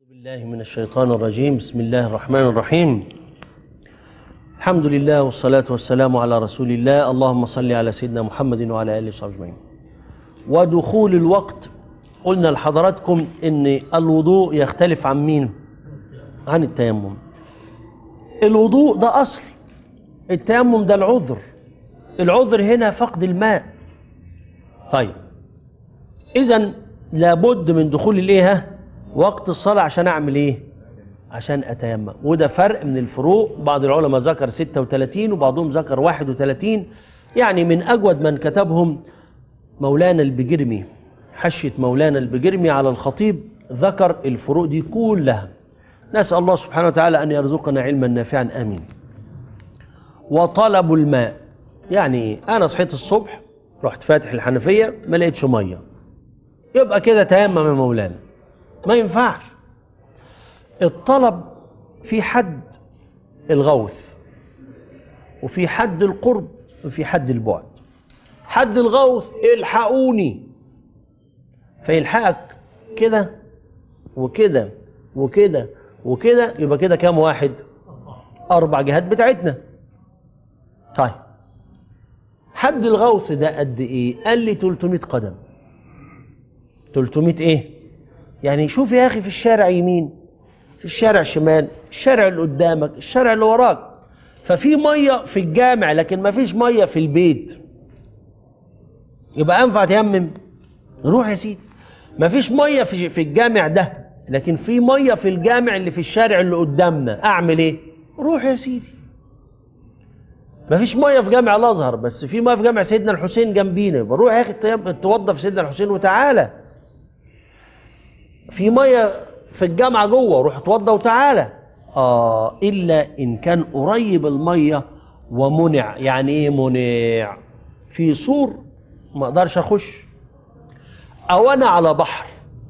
بالله من الشيطان الرجيم بسم الله الرحمن الرحيم الحمد لله والصلاة والسلام على رسول الله اللهم صل على سيدنا محمد وعلى آله وصحبه أجمعين ودخول الوقت قلنا لحضراتكم ان الوضوء يختلف عن مين عن التيمم الوضوء ده أصل التيمم ده العذر العذر هنا فقد الماء طيب إذا لابد من دخول الايه ها؟ وقت الصلاة عشان أعمل إيه؟ عشان أتيمم وده فرق من الفروق بعض العلماء ذكر 36 وبعضهم ذكر 31 يعني من أجود من كتبهم مولانا البجرمي حشة مولانا البجرمي على الخطيب ذكر الفروق دي كلها نسأل الله سبحانه وتعالى أن يرزقنا علما نافعا آمين وطلب الماء يعني إيه؟ أنا صحيت الصبح رحت فاتح الحنفية ما لقيتش مية يبقى كده تيمم يا مولانا ما ينفعش الطلب في حد الغوث وفي حد القرب وفي حد البعد حد الغوث الحقوني فيلحقك كده وكده وكده وكده يبقى كده كام واحد اربع جهات بتاعتنا طيب حد الغوث ده قد ايه قال لي 300 قدم 300 ايه يعني شوف يا اخي في الشارع يمين في الشارع شمال الشارع اللي قدامك الشارع اللي وراك ففي ميه في الجامع لكن ما فيش ميه في البيت يبقى انفع تيمم روح يا سيدي ما فيش ميه في في الجامع ده لكن في ميه في الجامع اللي في الشارع اللي قدامنا اعمل ايه روح يا سيدي ما فيش ميه في جامع الازهر بس في ميه في جامع سيدنا الحسين جنبينا يبقى روح يا اخي توضى في سيدنا الحسين وتعالى في ميه في الجامعه جوه روح اتوضى وتعالى اه الا ان كان قريب الميه ومنع يعني ايه منع في سور ما اقدرش اخش او انا على بحر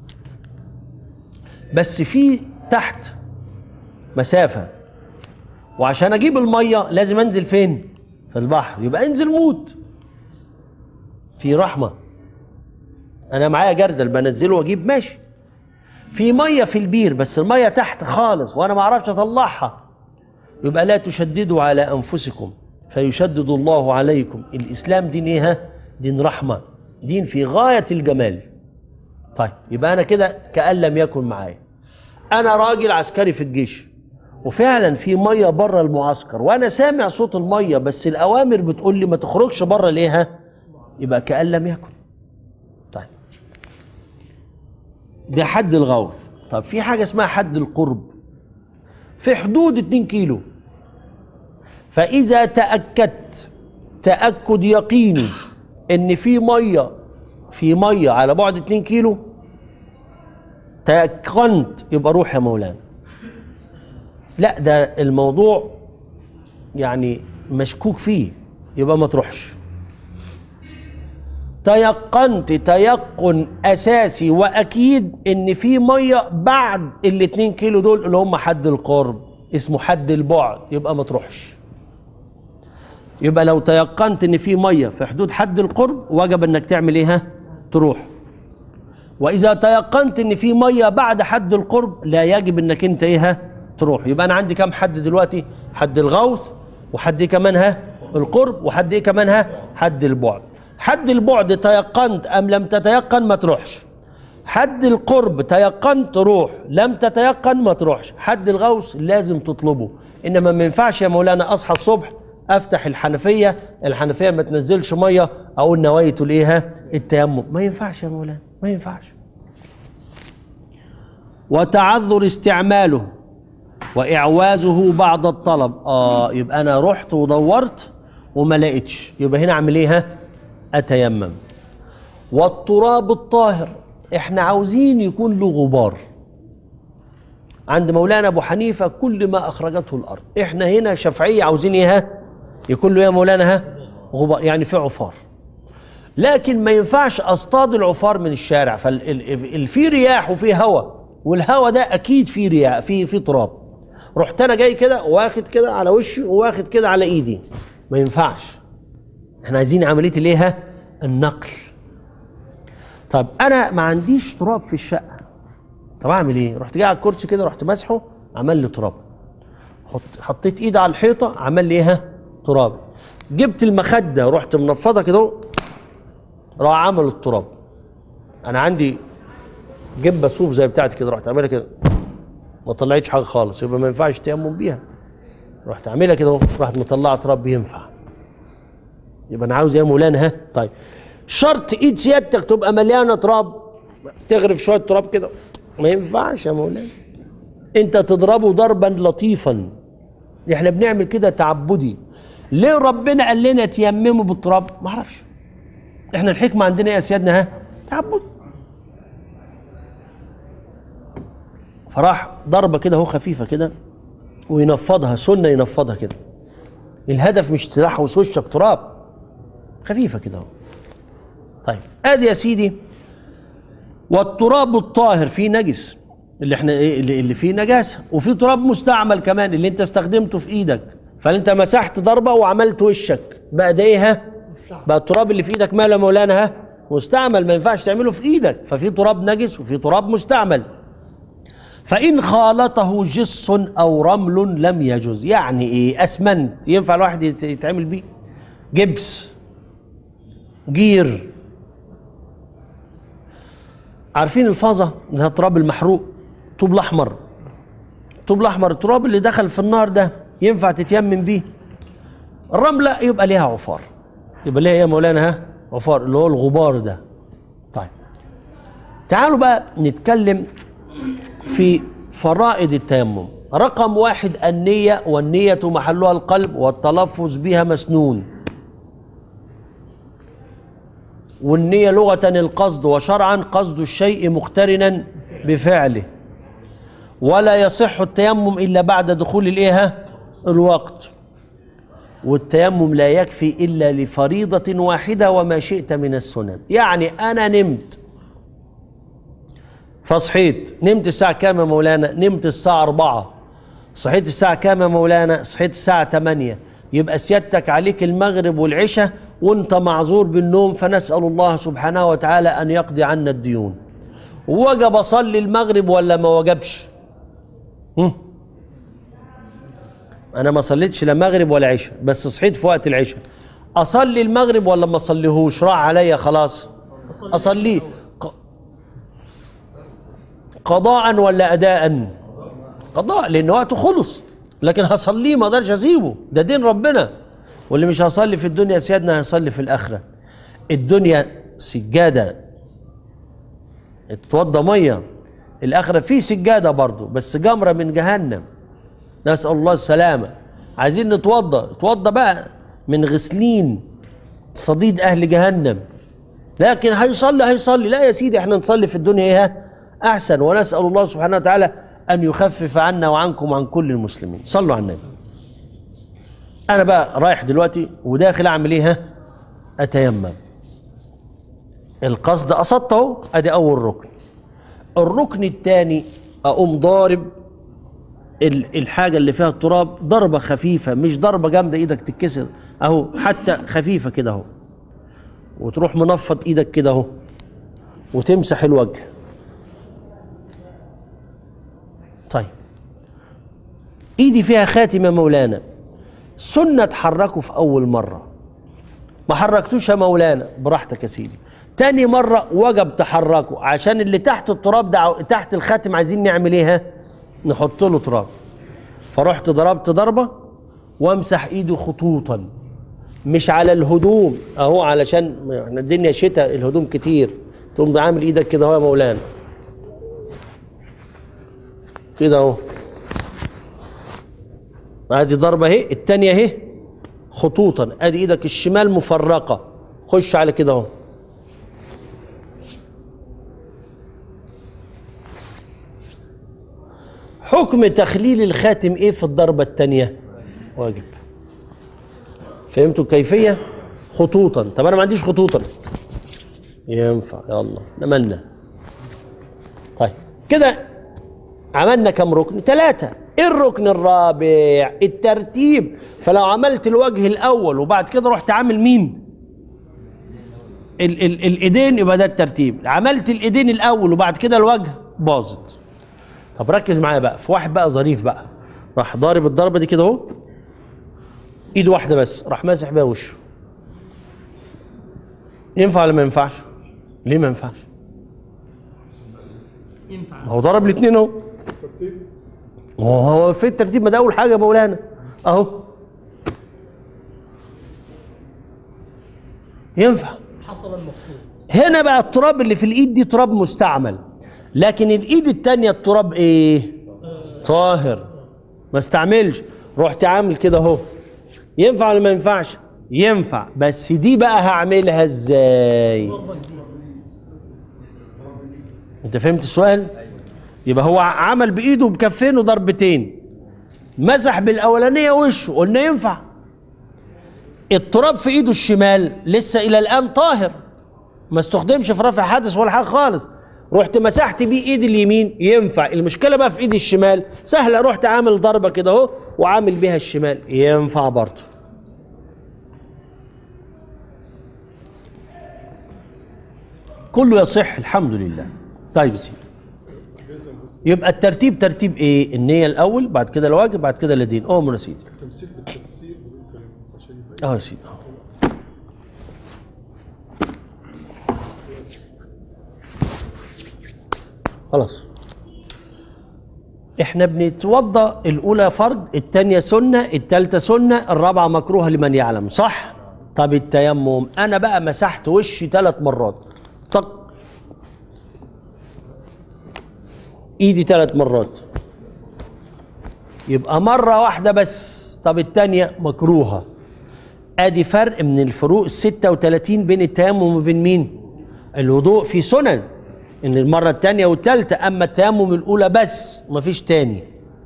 بس في تحت مسافه وعشان اجيب الميه لازم انزل فين في البحر يبقى انزل موت في رحمه انا معايا جردل بنزله واجيب ماشي في ميه في البير بس الميه تحت خالص وانا ما اعرفش اطلعها يبقى لا تشددوا على انفسكم فيشدد الله عليكم الاسلام دين ايه ها؟ دين رحمه دين في غايه الجمال طيب يبقى انا كده كان لم يكن معايا انا راجل عسكري في الجيش وفعلا في ميه بره المعسكر وانا سامع صوت الميه بس الاوامر بتقول لي ما تخرجش بره ليه ها يبقى كان لم يكن طيب ده حد الغوث طب في حاجة اسمها حد القرب في حدود 2 كيلو فإذا تأكدت تأكد يقيني إن في مية في مية على بعد 2 كيلو تيقنت يبقى روح يا مولانا لا ده الموضوع يعني مشكوك فيه يبقى ما تروحش تيقنت تيقن اساسي واكيد ان في ميه بعد الاتنين كيلو دول اللي هم حد القرب اسمه حد البعد يبقى ما تروحش يبقى لو تيقنت ان في ميه في حدود حد القرب وجب انك تعمل ايه ها تروح واذا تيقنت ان في ميه بعد حد القرب لا يجب انك انت ايه ها تروح يبقى انا عندي كام حد دلوقتي حد الغوث وحد إيه كمان ها القرب وحد ايه كمان ها حد البعد حد البعد تيقنت ام لم تتيقن ما تروحش حد القرب تيقنت روح لم تتيقن ما تروحش حد الغوث لازم تطلبه انما ما ينفعش يا مولانا اصحى الصبح افتح الحنفيه الحنفيه ما تنزلش ميه اقول نويت الايه التيمم ما ينفعش يا مولانا ما ينفعش وتعذر استعماله واعوازه بعد الطلب اه يبقى انا رحت ودورت وما لقيتش يبقى هنا اعمل ايه ها اتيمم والتراب الطاهر احنا عاوزين يكون له غبار عند مولانا ابو حنيفه كل ما اخرجته الارض احنا هنا شافعيه عاوزين ايه ها يكون له يا مولانا ها غبار يعني في عفار لكن ما ينفعش اصطاد العفار من الشارع ففي رياح وفي هواء والهواء ده اكيد فيه رياح في في تراب رحت انا جاي كده واخد كده على وشي واخد كده على ايدي ما ينفعش احنا عايزين عمليه الايه ها؟ النقل طب انا ما عنديش تراب في الشقه طب اعمل ايه رحت جاي على الكرسي كده رحت ماسحه عمل لي تراب حط حطيت ايدي على الحيطه عمل لي ايه ها؟ تراب جبت المخده رحت منفضها كده اهو، راح عمل التراب انا عندي جبه صوف زي بتاعتي كده رحت عاملها كده ما طلعتش حاجه خالص يبقى ما ينفعش تيمم بيها رحت عاملها كده اهو رحت مطلعه تراب بينفع يبقى انا عاوز ايه يا مولانا ها طيب شرط ايد سيادتك تبقى مليانه تراب تغرف شويه تراب كده ما ينفعش يا مولانا انت تضربه ضربا لطيفا احنا بنعمل كده تعبدي ليه ربنا قال لنا تيمموا بالتراب ما اعرفش احنا الحكمه عندنا ايه يا سيادنا ها تعبد فراح ضربه كده هو خفيفه كده وينفضها سنه ينفضها كده الهدف مش تلحوس وشك تراب خفيفه كده اهو طيب ادي يا سيدي والتراب الطاهر فيه نجس اللي احنا ايه اللي, اللي فيه نجاسه وفي تراب مستعمل كمان اللي انت استخدمته في ايدك فانت مسحت ضربه وعملت وشك بقى ده ايه ها بقى التراب اللي في ايدك ماله يا مولانا ها مستعمل ما ينفعش تعمله في ايدك ففي تراب نجس وفي تراب مستعمل فإن خالطه جص أو رمل لم يجوز يعني إيه أسمنت ينفع الواحد يت- يتعمل بيه جبس جير عارفين الفازة اللي هي التراب المحروق طوب الأحمر الطوب الأحمر التراب اللي دخل في النار ده ينفع تتيمم بيه الرملة يبقى ليها عفار يبقى ليها إيه يا مولانا ها عفار اللي هو الغبار ده طيب تعالوا بقى نتكلم في فرائض التيمم رقم واحد النية والنية محلها القلب والتلفظ بها مسنون والنية لغة القصد وشرعا قصد الشيء مقترنا بفعله ولا يصح التيمم إلا بعد دخول الإيه الوقت والتيمم لا يكفي إلا لفريضة واحدة وما شئت من السنن يعني أنا نمت فصحيت نمت الساعة كام يا مولانا نمت الساعة أربعة صحيت الساعة كام يا مولانا صحيت الساعة تمانية يبقى سيادتك عليك المغرب والعشاء وانت معذور بالنوم فنسأل الله سبحانه وتعالى أن يقضي عنا الديون وجب أصلي المغرب ولا ما وجبش هم؟ أنا ما صليتش لا مغرب ولا عشاء بس صحيت في وقت العشاء أصلي المغرب ولا ما أصليهوش راح عليا خلاص أصليه ق- قضاء ولا أداء قضاء لأن وقته خلص لكن هصليه ما اقدرش اسيبه ده دين ربنا واللي مش هيصلي في الدنيا سيادنا هيصلي في الآخرة الدنيا سجادة تتوضى مية الآخرة في سجادة برضو بس جمرة من جهنم نسأل الله السلامة عايزين نتوضى نتوضى بقى من غسلين صديد أهل جهنم لكن هيصلي هيصلي لا يا سيدي احنا نصلي في الدنيا ايه احسن ونسال الله سبحانه وتعالى ان يخفف عنا وعنكم وعن كل المسلمين صلوا على النبي انا بقى رايح دلوقتي وداخل اعمل ايه ها اتيمم القصد قصدت اهو ادي اول ركن الركن الثاني اقوم ضارب ال- الحاجه اللي فيها التراب ضربه خفيفه مش ضربه جامده ايدك تتكسر اهو حتى خفيفه كده اهو وتروح منفض ايدك كده اهو وتمسح الوجه طيب ايدي فيها خاتم يا مولانا سنة تحركه في اول مرة ما حركتوش يا مولانا براحتك يا سيدي تاني مرة وجب تحركه عشان اللي تحت التراب ده عاو- تحت الخاتم عايزين نعمل ايه ها نحط له تراب فرحت ضربت ضربة وامسح ايدي خطوطا مش على الهدوم اهو علشان احنا الدنيا شتاء الهدوم كتير تقوم عامل ايدك كده اهو يا مولانا كده اهو ادي ضربه اهي التانية اهي خطوطا ادي ايدك الشمال مفرقه خش على كده اهو حكم تخليل الخاتم ايه في الضربه التانية واجب فهمتوا الكيفيه خطوطا طب انا ما عنديش خطوطا ينفع يلا نمنا طيب كده عملنا كم ركن ثلاثة ايه الركن الرابع الترتيب فلو عملت الوجه الاول وبعد كده رحت عامل مين ال ال الايدين يبقى ده الترتيب عملت الايدين الاول وبعد كده الوجه باظت طب ركز معايا بقى في واحد بقى ظريف بقى راح ضارب الضربه دي كده اهو ايد واحده بس راح ماسح بيها وشه ينفع ولا ما ينفعش ليه ما ينفعش ينفع ما هو ضرب الاثنين اهو هو في الترتيب ما ده اول حاجه بقولها انا اهو ينفع حصل المقصود هنا بقى التراب اللي في الايد دي تراب مستعمل لكن الايد التانية التراب ايه طاهر ما استعملش رحت عامل كده اهو ينفع ولا ما ينفعش ينفع بس دي بقى هعملها ازاي انت فهمت السؤال يبقى هو عمل بايده بكفين وضربتين مسح بالاولانيه وشه قلنا ينفع التراب في ايده الشمال لسه الى الان طاهر ما استخدمش في رفع حدث ولا حاجه خالص رحت مسحت بيه ايدي اليمين ينفع المشكله بقى في ايدي الشمال سهله رحت عامل ضربه كده اهو وعامل بيها الشمال ينفع برضه كله يصح الحمد لله طيب يا سيدي يبقى الترتيب ترتيب ايه النيه الاول بعد كده الواجب بعد كده الدين امر يا سيدي تمثيل بالتفسير بدون كلام بس عشان يبقى اه يا سيدي اه خلاص احنا بنتوضا الاولى فرض الثانيه سنه الثالثه سنه الرابعه مكروهه لمن يعلم صح طب التيمم انا بقى مسحت وشي ثلاث مرات طق ايدي ثلاث مرات يبقى مره واحده بس طب الثانيه مكروهه ادي فرق من الفروق ال 36 بين التيمم وبين مين؟ الوضوء في سنن ان المره الثانيه والثالثه اما التيمم الاولى بس مفيش تاني.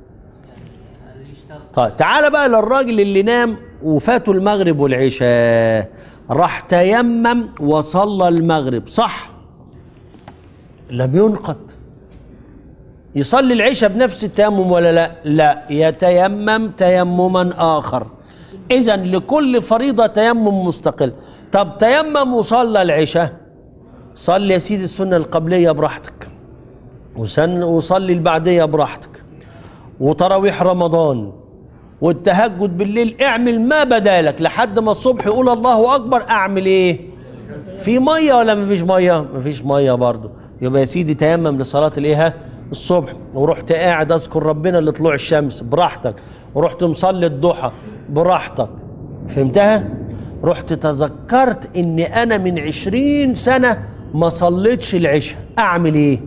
طيب تعالى بقى للراجل اللي نام وفاته المغرب والعشاء راح تيمم وصلى المغرب صح؟ لم ينقض يصلي العشاء بنفس التيمم ولا لا؟ لا يتيمم تيمما اخر. اذا لكل فريضه تيمم مستقل. طب تيمم وصلى العشاء صلي يا سيدي السنه القبليه براحتك. وسن وصلي البعديه براحتك. وتراويح رمضان والتهجد بالليل اعمل ما بدالك لحد ما الصبح يقول الله اكبر اعمل ايه؟ في ميه ولا مفيش ميه؟ مفيش ميه برضه يبقى يا سيدي تيمم لصلاه الايه؟ ها؟ الصبح ورحت قاعد اذكر ربنا لطلوع الشمس براحتك ورحت مصلي الضحى براحتك فهمتها؟ رحت تذكرت ان انا من عشرين سنه ما صليتش العشاء اعمل ايه؟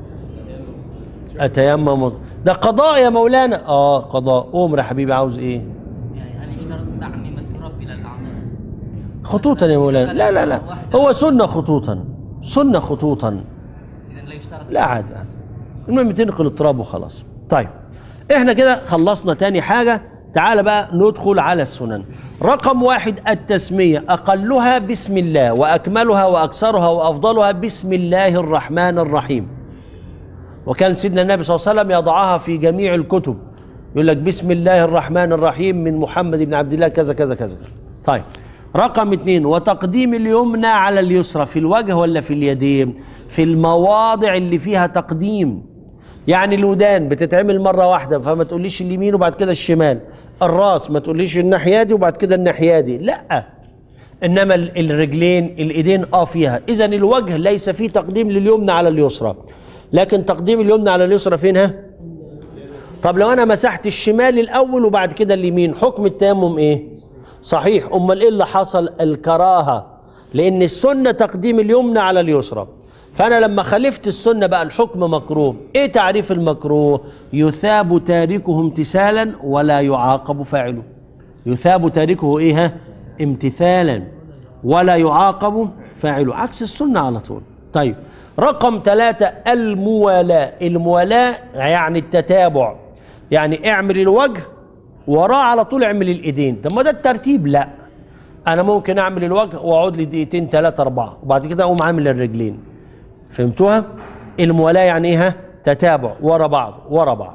اتيمم ده قضاء يا مولانا اه قضاء قوم يا حبيبي عاوز ايه؟ يعني هل يشترط دعم التراب الى الاعضاء؟ خطوطا يا مولانا لا لا لا هو سنه خطوطا سنه خطوطا اذا لا يشترط لا عادي عادي المهم تنقل التراب وخلاص طيب احنا كده خلصنا تاني حاجة تعال بقى ندخل على السنن رقم واحد التسمية أقلها بسم الله وأكملها وأكثرها وأفضلها بسم الله الرحمن الرحيم وكان سيدنا النبي صلى الله عليه وسلم يضعها في جميع الكتب يقول لك بسم الله الرحمن الرحيم من محمد بن عبد الله كذا كذا كذا طيب رقم اثنين وتقديم اليمنى على اليسرى في الوجه ولا في اليدين في المواضع اللي فيها تقديم يعني الودان بتتعمل مرة واحدة فما تقوليش اليمين وبعد كده الشمال الراس ما تقوليش الناحية دي وبعد كده الناحية دي لا انما ال- الرجلين الايدين اه فيها اذا الوجه ليس فيه تقديم لليمنى على اليسرى لكن تقديم اليمنى على اليسرى فين ها طب لو انا مسحت الشمال الاول وبعد كده اليمين حكم التيمم ايه صحيح امال ايه اللي حصل الكراهه لان السنه تقديم اليمنى على اليسرى فانا لما خالفت السنه بقى الحكم مكروه ايه تعريف المكروه يثاب تاركه امتثالا ولا يعاقب فاعله يثاب تاركه ايه ها امتثالا ولا يعاقب فاعله عكس السنه على طول طيب رقم ثلاثة الموالاة الموالاة يعني التتابع يعني اعمل الوجه وراه على طول اعمل الايدين طب ما ده الترتيب لا انا ممكن اعمل الوجه واقعد لي دقيقتين ثلاثة اربعة وبعد كده اقوم عامل الرجلين فهمتوها الموالاة يعني ايه ها؟ تتابع ورا بعض ورا بعض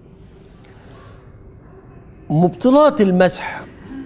مبطلات المسح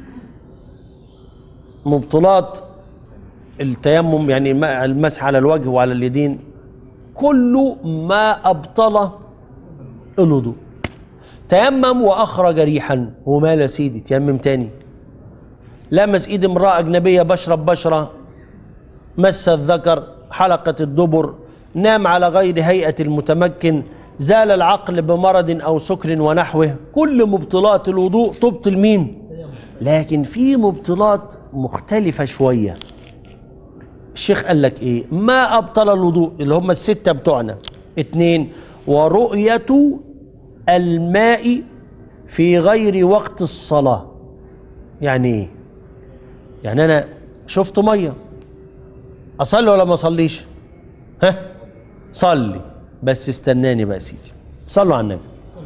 مبطلات التيمم يعني الم- المسح على الوجه وعلى اليدين كل ما أبطل الوضوء تيمم واخرج ريحا ومال يا سيدي تيمم تاني لمس ايد امراه اجنبيه بشره ببشره مس الذكر حلقه الدبر نام على غير هيئه المتمكن زال العقل بمرض او سكر ونحوه كل مبطلات الوضوء تبطل مين لكن في مبطلات مختلفه شويه الشيخ قال لك ايه ما ابطل الوضوء اللي هم السته بتوعنا اتنين ورؤيه الماء في غير وقت الصلاه يعني ايه يعني انا شفت ميه اصلي ولا ما اصليش ها صلي بس استناني بقى يا سيدي صلوا على النبي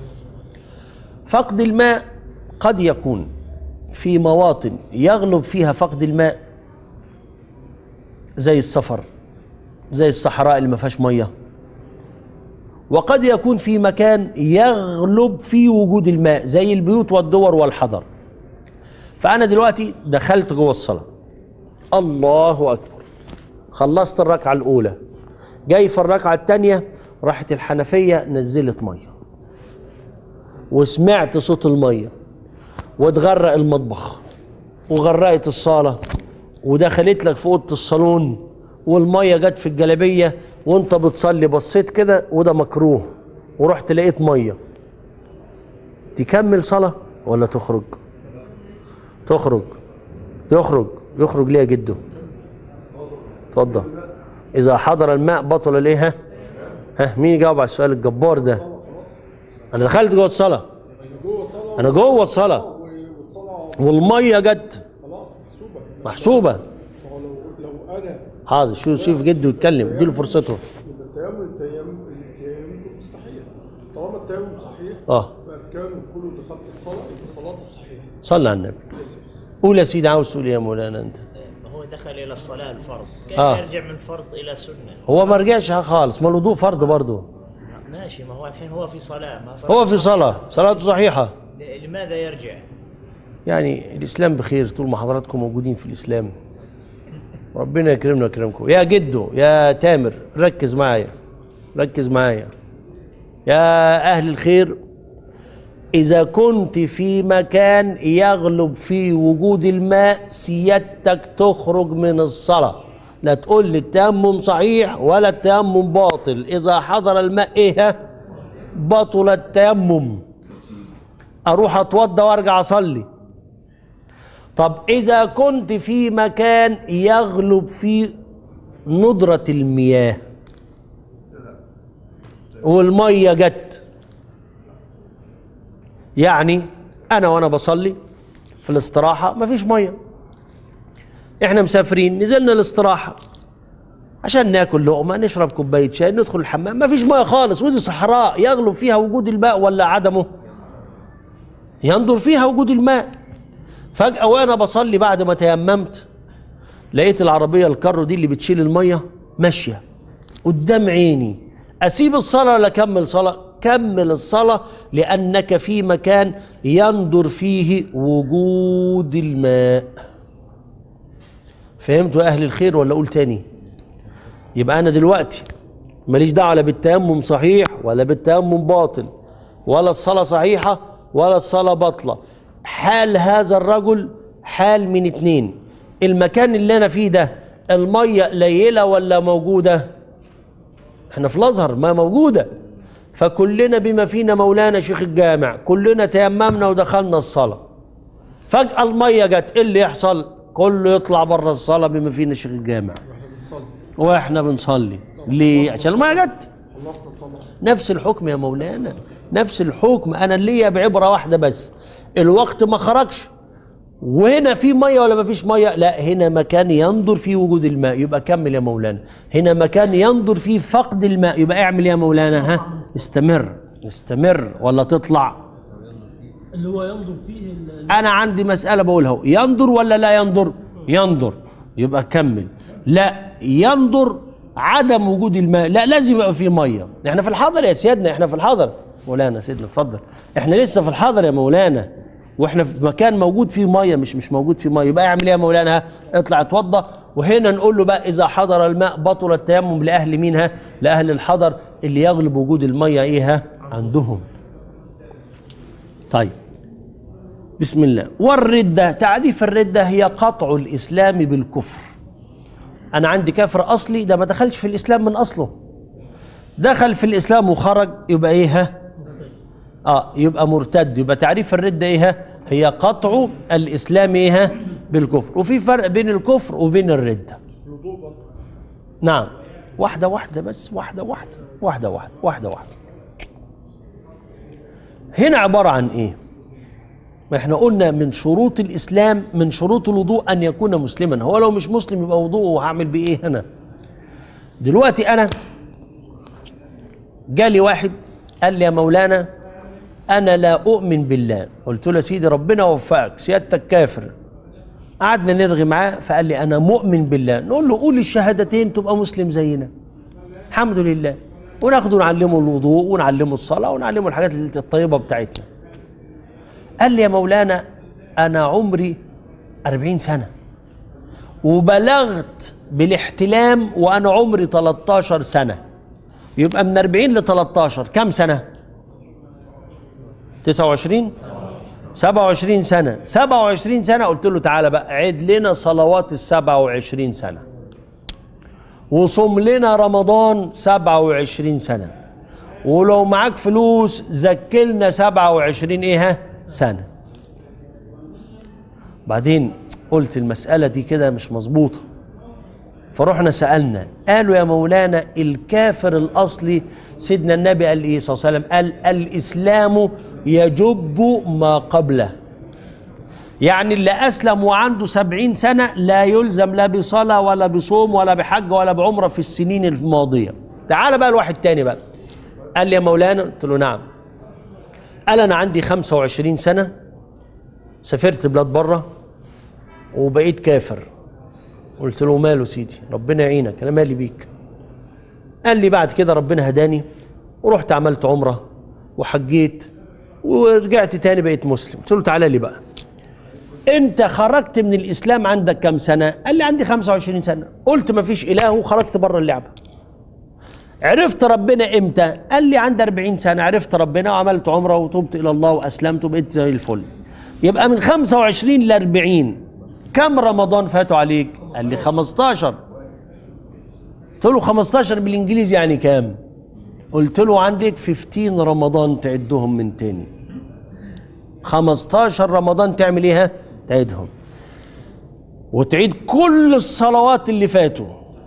فقد الماء قد يكون في مواطن يغلب فيها فقد الماء زي السفر زي الصحراء اللي ما فيهاش ميه وقد يكون في مكان يغلب فيه وجود الماء زي البيوت والدور والحضر فأنا دلوقتي دخلت جوه الصلاة الله أكبر خلصت الركعة الأولى جاي في الركعة الثانية راحت الحنفية نزلت مية وسمعت صوت المية واتغرق المطبخ وغرقت الصالة ودخلت لك في أوضة الصالون والمية جت في الجلابية وانت بتصلي بصيت كده وده مكروه ورحت لقيت مية تكمل صلاة ولا تخرج تخرج يخرج يخرج ليه يا جده اتفضل اذا حضر الماء بطل الايه ها ها مين يجاوب على السؤال الجبار ده انا دخلت جوه الصلاه جوه صلاه انا جوه الصلاه والصلاه والميه جت خلاص محسوبه محسوبه فهو لو لو انا حاضر شوف شوف جده يتكلم اديله فرصته يبقى التيمم التيمم التيمم مش صحيح طالما التيمم صحيح اه باركانه كله دخلت الصلاه يبقى صلاته صحيحه صلى على النبي ليس بس قول يا سيدي عاوز تقول إيه يا مولانا انت هو دخل الى الصلاه الفرض كيف آه. يرجع من فرض الى سنه هو ما رجعش خالص ما الوضوء فرض برضه ماشي ما هو الحين هو في صلاه ما صلاة هو في صلاه صلاته صحيحه ل- لماذا يرجع يعني الاسلام بخير طول ما حضراتكم موجودين في الاسلام ربنا يكرمنا ويكرمكم يا جدو يا تامر ركز معايا ركز معايا يا اهل الخير اذا كنت في مكان يغلب فيه وجود الماء سيادتك تخرج من الصلاه لا تقول لي التيمم صحيح ولا التيمم باطل اذا حضر الماء ايه بطل التيمم اروح اتوضى وارجع اصلي طب اذا كنت في مكان يغلب فيه ندرة المياه والمية جت يعني انا وانا بصلي في الاستراحة مفيش مية احنا مسافرين نزلنا الاستراحة عشان ناكل لقمة نشرب كوباية شاي ندخل الحمام مفيش مية خالص ودي صحراء يغلب فيها وجود الماء ولا عدمه ينظر فيها وجود الماء فجأة وأنا بصلي بعد ما تيممت لقيت العربية الكارو دي اللي بتشيل المية ماشية قدام عيني أسيب الصلاة ولا أكمل صلاة؟ كمل الصلاة لأنك في مكان يندر فيه وجود الماء فهمتوا يا أهل الخير ولا أقول تاني؟ يبقى أنا دلوقتي ماليش دعوة لا بالتيمم صحيح ولا بالتيمم باطل ولا الصلاة صحيحة ولا الصلاة باطلة حال هذا الرجل حال من اتنين المكان اللي أنا فيه ده المية قليلة ولا موجودة احنا في الأزهر ما موجودة فكلنا بما فينا مولانا شيخ الجامع كلنا تيممنا ودخلنا الصلاة فجأة المية جت ايه اللي يحصل كله يطلع بره الصلاة بما فينا شيخ الجامع واحنا بنصلي واحنا بنصلي ليه عشان المية جت خلصنا صلاه نفس الحكم يا مولانا نفس الحكم انا ليا بعبره واحده بس الوقت ما خرجش وهنا في ميه ولا ما فيش ميه لا هنا مكان ينظر فيه وجود الماء يبقى كمل يا مولانا هنا مكان ينظر فيه فقد الماء يبقى اعمل يا مولانا ها استمر استمر ولا تطلع اللي هو ينظر فيه ال- انا عندي مساله بقولها أهو. ينظر ولا لا ينظر ينظر يبقى كمل لا ينظر عدم وجود الماء لا لازم يبقى فيه ميه احنا في الحضر يا سيادنا احنا في الحضر مولانا سيدنا اتفضل احنا لسه في الحضر يا مولانا واحنا في مكان موجود فيه ميه مش مش موجود فيه ميه يبقى اعمل ايه يا مولانا ها؟ اطلع اتوضى وهنا نقول له بقى اذا حضر الماء بطل التيمم لاهل مين ها لاهل الحضر اللي يغلب وجود الميه ايه ها عندهم طيب بسم الله والردة تعريف الردة هي قطع الإسلام بالكفر أنا عندي كافر أصلي ده ما دخلش في الإسلام من أصله دخل في الإسلام وخرج يبقى إيه ها؟ آه يبقى مرتد يبقى تعريف الردة إيه ها؟ هي قطع الإسلام إيه ها؟ بالكفر وفي فرق بين الكفر وبين الردة نعم واحدة واحدة بس واحدة واحدة واحدة واحدة واحدة واحدة هنا عبارة عن إيه؟ ما احنا قلنا من شروط الاسلام من شروط الوضوء ان يكون مسلما هو لو مش مسلم يبقى وضوءه هعمل بيه ايه هنا دلوقتي انا جالي واحد قال لي يا مولانا انا لا اؤمن بالله قلت له يا سيدي ربنا وفقك سيادتك كافر قعدنا نرغي معاه فقال لي انا مؤمن بالله نقول له قول الشهادتين تبقى مسلم زينا الحمد لله وناخده نعلمه الوضوء ونعلمه الصلاه ونعلمه الحاجات الطيبه بتاعتنا قال لي يا مولانا أنا عمري أربعين سنة وبلغت بالاحتلام وأنا عمري 13 سنة يبقى من 40 ل 13 كم سنة؟ 29 27 سنة 27 سنة قلت له تعالى بقى عيد لنا صلوات ال 27 سنة وصم لنا رمضان 27 سنة ولو معاك فلوس زكلنا 27 ايه ها سنة بعدين قلت المسألة دي كده مش مظبوطة فرحنا سألنا قالوا يا مولانا الكافر الأصلي سيدنا النبي قال إيه صلى الله عليه وسلم قال الإسلام يجب ما قبله يعني اللي أسلم وعنده سبعين سنة لا يلزم لا بصلاة ولا بصوم ولا بحج ولا بعمرة في السنين الماضية تعال بقى الواحد تاني بقى قال لي يا مولانا قلت له نعم قال انا عندي 25 سنه سافرت بلاد بره وبقيت كافر قلت له ماله سيدي ربنا يعينك انا مالي بيك قال لي بعد كده ربنا هداني ورحت عملت عمره وحجيت ورجعت تاني بقيت مسلم قلت له تعالى لي بقى انت خرجت من الاسلام عندك كم سنه قال لي عندي 25 سنه قلت ما فيش اله وخرجت بره اللعبه عرفت ربنا امتى؟ قال لي عندي 40 سنه عرفت ربنا وعملت عمره وتوبت الى الله واسلمت وبقيت زي الفل. يبقى من 25 ل 40 كم رمضان فاتوا عليك؟ قال لي 15 قلت له 15 بالانجليزي يعني كام؟ قلت له عندك 15 رمضان تعدهم من تاني 15 رمضان تعمل ايه ها؟ تعيدهم وتعيد كل الصلوات اللي فاتوا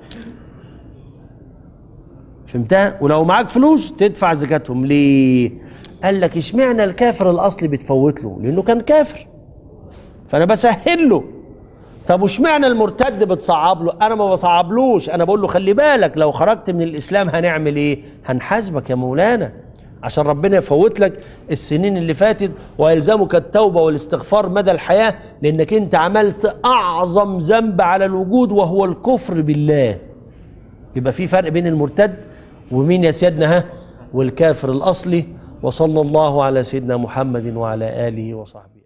فهمتها ولو معاك فلوس تدفع زكاتهم ليه قال لك اشمعنى الكافر الاصلي بتفوت له لانه كان كافر فانا بسهل له طب واشمعنى المرتد بتصعب له انا ما بصعبلوش انا بقول له خلي بالك لو خرجت من الاسلام هنعمل ايه هنحاسبك يا مولانا عشان ربنا يفوت لك السنين اللي فاتت ويلزمك التوبه والاستغفار مدى الحياه لانك انت عملت اعظم ذنب على الوجود وهو الكفر بالله يبقى في فرق بين المرتد ومين يا سيدنا ها والكافر الاصلي وصلى الله على سيدنا محمد وعلى اله وصحبه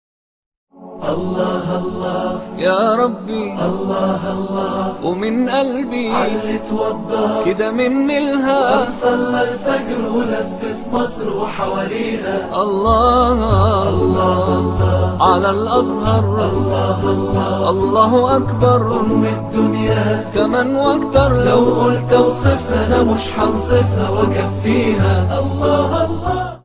يا ربي الله الله ومن قلبي اللي توضى كده مني الها صلى الفجر ولف في مصر وحواليها الله الله على الأزهر الله الله الله أكبر أم الدنيا كمان واكتر لو لو قلت اوصفها انا مش هنصفها واكفيها الله الله